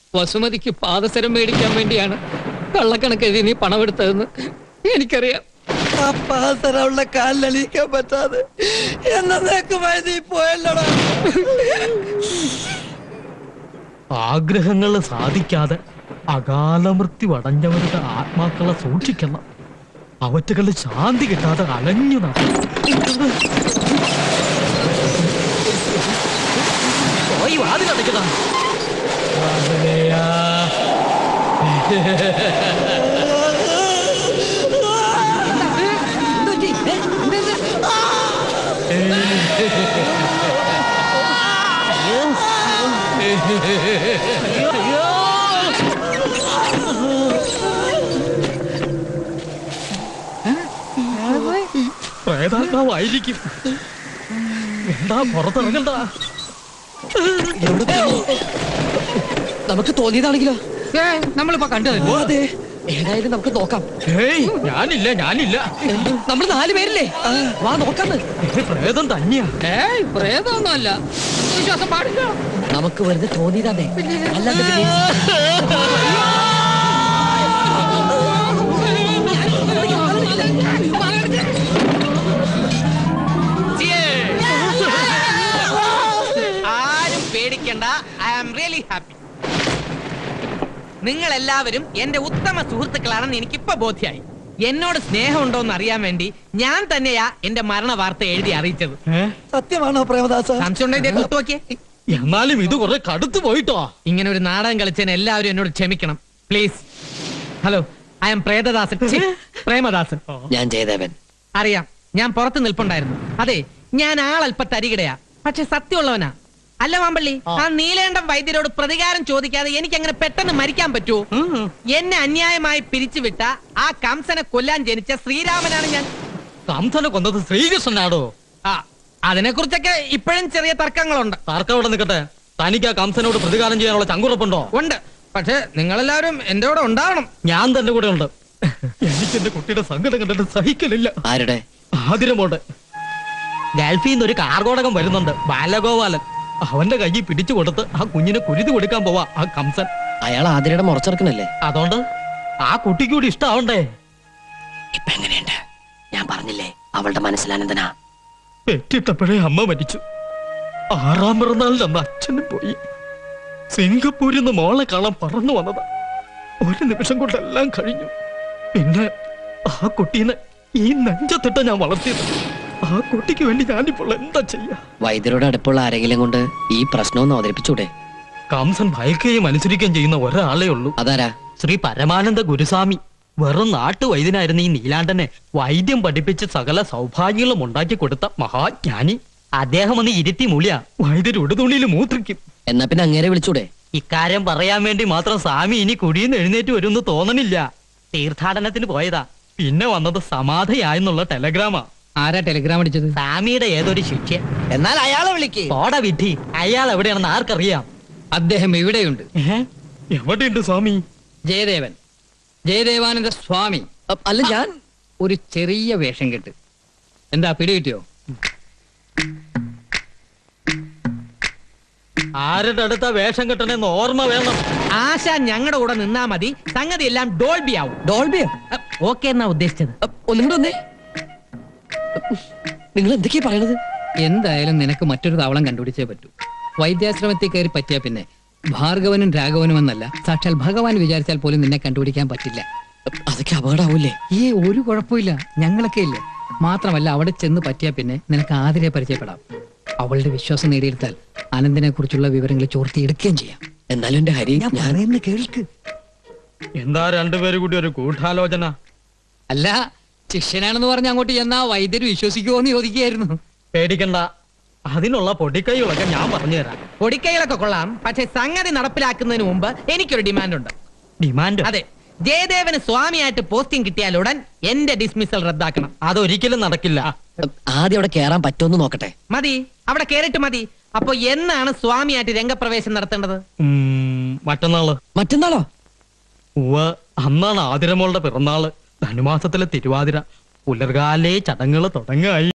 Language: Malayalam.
വസുമതിക്ക് പാദസരം മേടിക്കാൻ വേണ്ടിയാണ് കള്ളക്കണക്ക് എഴുതി നീ പണമെടുത്തതെന്ന് എനിക്കറിയാം ആ പാസര അവളുടെ കാലിലണിയിക്കാൻ പറ്റാതെ എന്നേക്കുമായി നീ പോയല്ലോടാ ആഗ്രഹങ്ങൾ സാധിക്കാതെ അകാലമൃത്യു അടഞ്ഞവരുടെ ആത്മാക്കളെ സൂക്ഷിക്കണം അവറ്റകളിൽ ശാന്തി കിട്ടാതെ അലഞ്ഞു നടക്കും പോയി വാതിലടയ്ക്കടാ പ്രേതാത്മാവായിരിക്കും എന്താ പുറത്തിറങ്ങണ്ട നമുക്ക് തോന്നിയതാണെങ്കിലോ നമ്മളിപ്പോ കണ്ടത് ഓ അതെ ഏതായാലും നമുക്ക് നോക്കാം ഏയ് ഞാനില്ല ഞാനില്ല നമ്മൾ നാല് പേരില്ലേ വാ നോക്കാന്ന് ഏ, പ്രേതം തന്നെയാ ഏയ് പ്രേതമൊന്നും അല്ല വിശ്വാസം പാടില്ല നമുക്ക് വെറുതെ തോന്നിയതാണേ അല്ലാണ്ട് പിന്നെ ആരും പേടിക്കണ്ട ഐ ആം റിയലി ഹാപ്പി നിങ്ങൾ എല്ലാവരും എന്റെ ഉത്തമ സുഹൃത്തുക്കളാണെന്ന് എനിക്കിപ്പോ ബോധ്യായി എന്നോട് സ്നേഹമുണ്ടോന്ന് അറിയാൻ വേണ്ടി ഞാൻ തന്നെയാ എന്റെ മരണ വാർത്ത എഴുതി അറിയിച്ചത് ഏ സത്യമാണോ പ്രേമദാസ സംശയം ഉണ്ടോ ഇതേ നോക്കിയേ എന്നാലും ഇത് കുറെ കടുത്തു പോയിട്ടോ ഇങ്ങനെ ഒരു നാടകം കളിച്ചതിന് എല്ലാവരും എന്നോട് ക്ഷമിക്കണം please hello I'm Prethadasan ഛി, പ്രേമദാസൻ ഞാൻ ജയദേവൻ അറിയാം ഞാൻ പുറത്ത് നിൽപ്പുണ്ടായിരുന്നു അതെ ഞാൻ ആളല്പ തരികിടയാ പക്ഷെ സത്യമുള്ളവനാ അല്ല മാമ്പള്ളി ആ നീലേണ്ടം വൈദ്യരോട് പ്രതികാരം ചോദിക്കാതെ എനിക്ക് അങ്ങനെ പെട്ടെന്ന് മരിക്കാൻ പറ്റുമോ എന്നെ അന്യായമായി പിരിച്ചുവിട്ട ആ കംസനെ കൊല്ലാൻ ജനിച്ച ശ്രീരാമനാണ് ഞാൻ കംസനെ കൊന്നത് ശ്രീകൃഷ്ണനാടോ ആ അതിനെ കുറിച്ചൊക്കെ ഇപ്പോഴും ചെറിയ തർക്കങ്ങളുണ്ട് തർക്കം അവിടെ നിൽക്കട്ടെ തനിക്ക് ആ കംസനോട് പ്രതികാരം ചെയ്യാനുള്ള ചങ്കുറപ്പുണ്ടോ ഉണ്ട് പക്ഷെ നിങ്ങളെല്ലാവരും എന്റെ കൂടെ ഉണ്ടാവണം ഞാൻ തന്റെ കൂടെ ഉണ്ട് എനിക്ക് എന്റെ കുട്ടിയുടെ സങ്കടം കണ്ടിട്ട് സഹിക്കലില്ല ആരുടെ ആതിരമോട് ഗൾഫിൽ നിന്ന് ഒരു കാർഗോടകം വരുന്നുണ്ട് ബാലഗോപാലൻ അവന്റെ കയ്യിൽ പിടിച്ചു കൊടുത്ത് ആ കുഞ്ഞിനെ കുരുതി കൊടുക്കാൻ പോവാ ആ കംസൻ അയാൾ ആതിരയുടെ മുറച്ചെറുക്കനല്ലേ അതുകൊണ്ട് ആ കുട്ടിക്ക് കൂടി ഇഷ്ടാവണ്ടേ ഇപ്പൊ എങ്ങനെയുണ്ട് ഞാൻ പറഞ്ഞില്ലേ അവളുടെ മനസ്സിലാനന്ദനാ പെറ്റിട്ടപ്പോഴേ അമ്മ മരിച്ചു ആറാം പിറന്നാളിൽ അന്ന് അച്ഛനും പോയി സിംഗപ്പൂരിൽ നിന്ന് മോളെ കാണാൻ പറന്നു വന്നതാ ഒരു നിമിഷം കൊണ്ടെല്ലാം കഴിഞ്ഞു പിന്നെ ആ കുട്ടീനെ ഈ നെഞ്ചത്തിട്ട ഞാൻ വളർത്തിയത് ആ കുട്ടിക്ക് വേണ്ടി ഞാനിപ്പോൾ എന്താ ചെയ്യാ വൈദ്യരോട് അടുപ്പുള്ള ആരെങ്കിലും കൊണ്ട് ഈ പ്രശ്നമൊന്ന് അവതരിപ്പിച്ചൂടെ കംസൻ ഭയക്കുകയും അനുസരിക്കുകയും ചെയ്യുന്ന ഒരാളേ ഉള്ളൂ അതാരാ ശ്രീ പരമാനന്ദ ഗുരുസ്വാമി വെറും നാട്ടുവൈദ്യനായിരുന്ന ഈ നീലാണ്ടനെ വൈദ്യം പഠിപ്പിച്ച് സകല സൗഭാഗ്യങ്ങളും ഉണ്ടാക്കി കൊടുത്ത മഹാജ്ഞാനി അദ്ദേഹം ഒന്ന് ഇരുത്തി മൂളിയ വൈദ്യർ ഉടുതുണിയിൽ മൂത്രിക്കും എന്നാ പിന്നെ അങ്ങേരെ വിളിച്ചൂടെ ഇക്കാര്യം പറയാൻ വേണ്ടി മാത്രം സ്വാമി ഇനി കുടിയിൽ നിന്ന് എഴുന്നേറ്റ് വരുമെന്ന് തോന്നണില്ല തീർത്ഥാടനത്തിന് പോയതാ പിന്നെ വന്നത് സമാധയായെന്നുള്ള ടെലഗ്രാമാ ആരാ ടെലിഗ്രാം അടിച്ചത് സ്വാമിയുടെ ഏതൊരു ശിക്ഷ എന്നാൽ അയാളെ വിളിക്ക് പോട വിധി അയാൾ എവിടെയാണെന്ന് ആർക്കറിയാം അദ്ദേഹം ഇവിടെയുണ്ട് എവിടെയുണ്ട് സ്വാമി ജയദേവൻ ജയദേവാനന്ദ സ്വാമി അ- അല്ല ഞാൻ ഒരു ചെറിയ വേഷം കെട്ട് എന്താ പിടികിട്ടിയോ ആരുടെ അടുത്ത വേഷം കെട്ടണെന്ന് ഓർമ്മ വേണം ആശ ഞങ്ങളുടെ കൂടെ നിന്നാ മതി സംഗതി എല്ലാം ഡോൾബി ആവും ഡോൾബിയോ ഓക്കെ എന്നാ ഉദ്ദേശിച്ചത് അ, ഒന്നും കൂടെ വന്നേ നിങ്ങൾ എന്തൊക്കെയാ പറയണത് എന്തായാലും നിനക്ക് മറ്റൊരു താവളം കണ്ടുപിടിച്ചേ പറ്റൂ വൈദ്യാശ്രമത്തിൽ കയറി പറ്റിയാ പിന്നെ ഭാർഗവനും രാഘവനും എന്നല്ല സാക്ഷാൽ ഭഗവാൻ വിചാരിച്ചാൽ പോലും നിന്നെ കണ്ടുപിടിക്കാൻ പറ്റില്ല അ, അതൊക്കെ അപകടാവൂലേ ഈ ഒരു കുഴപ്പമില്ല ഞങ്ങളൊക്കെ ഇല്ലേ മാത്രമല്ല അവിടെ ചെന്ന് പറ്റിയാ പിന്നെ നിനക്ക് ആതിരെ പരിചയപ്പെടാം അവളുടെ വിശ്വാസം നേടിയെടുത്താൽ അനന്തിനെ കുറിച്ചുള്ള വിവരങ്ങൾ ചോർത്തിയെടുക്കുകയും ചെയ്യാം എന്നാലും എന്റെ ഹരി ഞാൻ പറയുന്ന കേൾക്ക് എന്താ രണ്ടുപേരും കൂടി ഒരു ഗൂഢാലോചന അല്ല ശിഷ്യനാണെന്ന് പറഞ്ഞ് അങ്ങോട്ട് ചെന്നാ വൈദ്യര് വിശ്വസിക്കുമോ എന്ന് ചോദിക്കുകയായിരുന്നു പേടിക്കണ്ട അതിനുള്ള പൊടിക്കൈകളൊക്കെ ഞാൻ പറഞ്ഞുതരാം പൊടിക്കൈകളൊക്കെ കൊള്ളാം പക്ഷെ സംഗതി നടപ്പിലാക്കുന്നതിന് മുമ്പ് എനിക്കൊരു ഡിമാൻഡ് ഉണ്ട് ഡിമാൻഡ് അതെ ജയദേവന് സ്വാമിയായിട്ട് പോസ്റ്റിംഗ് കിട്ടിയാലുടൻ എന്റെ ഡിസ്മിസൽ റദ്ദാക്കണം അതൊരിക്കലും നടക്കില്ല അ, ആദ്യം അവിടെ കേറാൻ പറ്റുമെന്ന് നോക്കട്ടെ മതി അവിടെ കേറിട്ട് മതി അപ്പൊ എന്നാണ് സ്വാമിയായിട്ട് രംഗപ്രവേശം നടത്തേണ്ടത് ഉം, മറ്റന്നാള് മറ്റന്നാളോ ഉവ്വ് അന്നാണ് ആതിരമോളുടെ പിറന്നാള് ധനുമാസത്തിലെ തിരുവാതിര പുലർകാലേ ചടങ്ങുകൾ തുടങ്ങായി